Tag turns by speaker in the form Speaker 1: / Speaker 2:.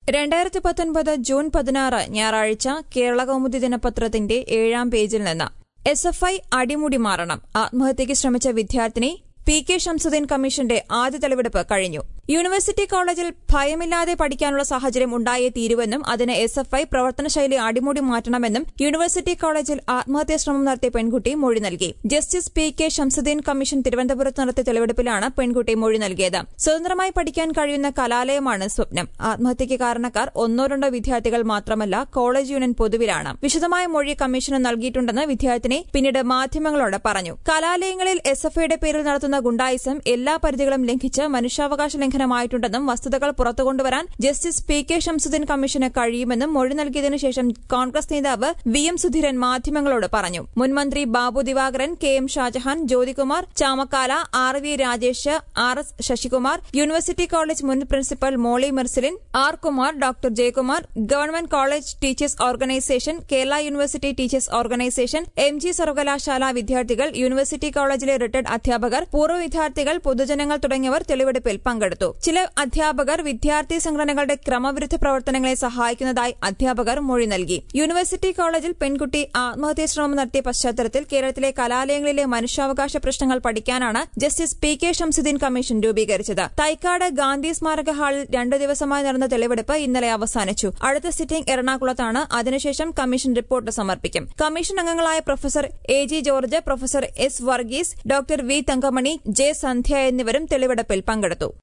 Speaker 1: രണ്ടായിരത്തി പത്തൊൻപത് ജൂൺ പതിനാറ് ഞായറാഴ്ച കേരള കൗമുദി ദിനപത്രത്തിന്റെ ഏഴാം പേജിൽ നിന്ന് എസ് എഫ് ഐ അടിമുടി മാറണം ആത്മഹത്യയ്ക്ക് ശ്രമിച്ച വിദ്യാർത്ഥിനി പി കെ ഷംസുദ്ദീൻ കമ്മീഷന്റെ ആദ്യ തെളിവെടുപ്പ് കഴിഞ്ഞു യൂണിവേഴ്സിറ്റി കോളേജിൽ ഭയമില്ലാതെ പഠിക്കാനുള്ള സാഹചര്യം ഉണ്ടായേ തീരുവെന്നും അതിന് എസ് എഫ് ഐ പ്രവർത്തനശൈലി അടിമുടി മാറ്റണമെന്നും യൂണിവേഴ്സിറ്റി കോളേജിൽ ആത്മഹത്യാ ശ്രമം നടത്തിയ പെൺകുട്ടി മൊഴി നൽകി justice P K Shamsuddin commission തിരുവനന്തപുരത്ത് നടത്തിയ തെളിവെടുപ്പിലാണ് പെൺകുട്ടി മൊഴി നൽകിയത് സ്വതന്ത്രമായി പഠിക്കാൻ കഴിയുന്ന കലാലയമാണ് സ്വപ്നം ആത്മഹത്യയ്ക്ക് കാരണക്കാർ ഒന്നോ രണ്ടോ വിദ്യാർത്ഥികൾ മാത്രമല്ല കോളേജ് യൂണിയൻ പൊതുവിലാണ് വിശദമായ മൊഴി കമ്മീഷന് നൽകിയിട്ടുണ്ടെന്ന് വിദ്യാർത്ഥിനി പിന്നീട് മാധ്യമങ്ങളോട് പറഞ്ഞു കലാലയങ്ങളിൽ എസ് എഫ് ഐയുടെ പേരിൽ നടത്തുന്ന ഗുണ്ടായിസം എല്ലാ പരിധികളും ലംഘിച്ച് മനുഷ്യാവകാശ ലംഘനമായിട്ടുണ്ടെന്നും വസ്തുതകൾ പുറത്തുകൊണ്ടുവരാൻ ജസ്റ്റിസ് പി കെ ഷംസുദ്ദീൻ കമ്മീഷന് കഴിയുമെന്നും മൊഴി നൽകിയതിനു ശേഷം കോൺഗ്രസ് നേതാവ് വി എം സുധീരൻ മാധ്യമങ്ങളോട് പറഞ്ഞു മുൻമന്ത്രി Babu Divakaran K M Shajahan Jyothikumar Chamakkala R V Rajesh R S Sasikumar university college മുൻ principal Molly Mercilin R Kumar doctor Jayakumar government college teachers organisation Kerala university teachers organisation M G സർവകലാശാല വിദ്യാർത്ഥികൾ യൂണിവേഴ്സിറ്റി കോളേജിലെ റിട്ടയർഡ് അധ്യാപകർ പൂർവ്വ വിദ്യാർത്ഥികൾ പൊതുജനങ്ങൾ തുടങ്ങിയവർ തെളിവെടുപ്പിൽ പങ്കെടുത്തു ചില അധ്യാപകർ വിദ്യാർത്ഥി സംഘടനകളുടെ ക്രമവിരുദ്ധ പ്രവർത്തനങ്ങളെ സഹായിക്കുന്നതായി അധ്യാപകർ മൊഴി നൽകി യൂണിവേഴ്സിറ്റി കോളേജിൽ പെൺകുട്ടി ആത്മഹത്യാ ശ്രമം നടത്തിയ പശ്ചാത്തലത്തിൽ കേരളത്തിലെ കലാലയങ്ങളിലെ മനുഷ്യാവകാശ പ്രശ്നങ്ങൾ പഠിക്കാനാണ് justice P K Shamsuddin commission രൂപീകരിച്ചത് തൈക്കാട് ഗാന്ധി സ്മാരക ഹാളിൽ രണ്ടു ദിവസമായി നടന്ന തെളിവെടുപ്പ് ഇന്നലെ അവസാനിച്ചു അടുത്ത സിറ്റിംഗ് എറണാകുളത്താണ് അതിനുശേഷം കമ്മീഷൻ റിപ്പോർട്ട് സമർപ്പിക്കും കമ്മീഷൻ അംഗങ്ങളായ professor A G George professor S Varghese doctor V Thankamani J Sandhya എന്നിവരും തെളിവെടുപ്പിൽ പങ്കെടുത്തു